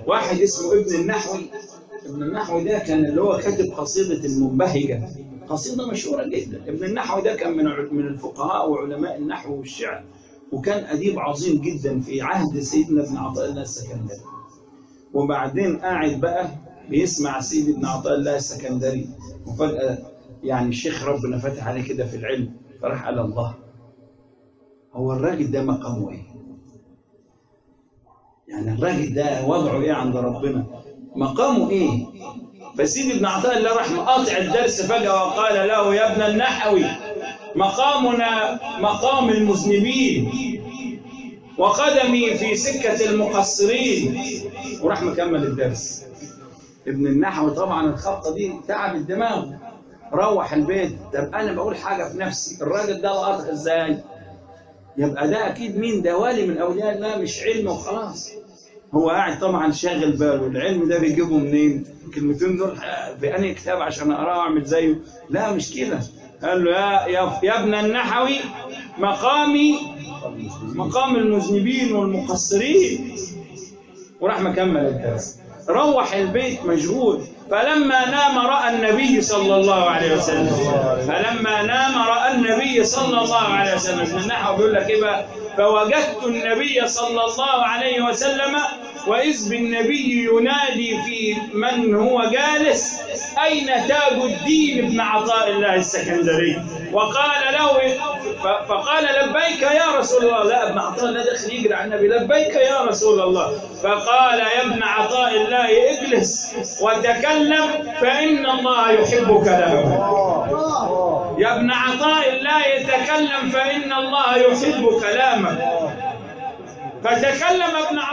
واحد اسمه ابن النحوي ابن النحوي ده كان اللي هو كاتب قصيدة المنبهجة قصيدة مشهورة جدا ابن النحوي ده كان من من الفقهاء وعلماء النحو والشعر وكان أديب عظيم جدا في عهد سيدنا ابن عطاء الله السكندري وبعدين قاعد بقى بيسمع سيد ابن عطاء الله السكندري وفجأة يعني الشيخ ربنا فتح عليه كده في العلم فراح قال الله هو الراجل ده مقامه ايه؟ يعني الراجل ده وضعه ايه عند ربنا؟ مقامه ايه؟ فسيد ابن عطاء الله راح مقاطع الدرس فجأة وقال له يا ابن النحوي مقامنا مقام المذنبين وقدمي في سكة المقصرين وراح مكمل الدرس ابن النحوي طبعا الخبطة دي تعب الدماغ روح البيت طب انا بقول حاجة في نفسي الراجل ده لقطها ازاي يبقى ده اكيد مين ده والي من اولياء الله مش علم وخلاص هو قاعد طبعا شاغل باله العلم ده بيجيبه منين الكلمتين دول في انهي كتاب عشان اقراه واعمل زيه لا مش كده قال له يا يا, يا ابن النحوي مقامي مقام المذنبين والمقصرين وراح مكمل الدرس روح البيت مشغول فلما نام راى النبي صلى الله عليه وسلم فلما نام راى النبي صلى الله عليه وسلم ابن النحو بيقول لك ايه بقى فوجدت النبي صلى الله عليه وسلم وإذ بالنبي ينادي في من هو جالس أين تاج الدين ابن عطاء الله السكندري وقال له فقال لبيك يا رسول الله لا ابن عطاء الله داخل يجري على النبي لبيك يا رسول الله فقال يا ابن عطاء الله اجلس وتكلم فإن الله يحب كلامك يا ابن عطاء الله يتكلم فإن الله يحب كلامك فتكلم ابن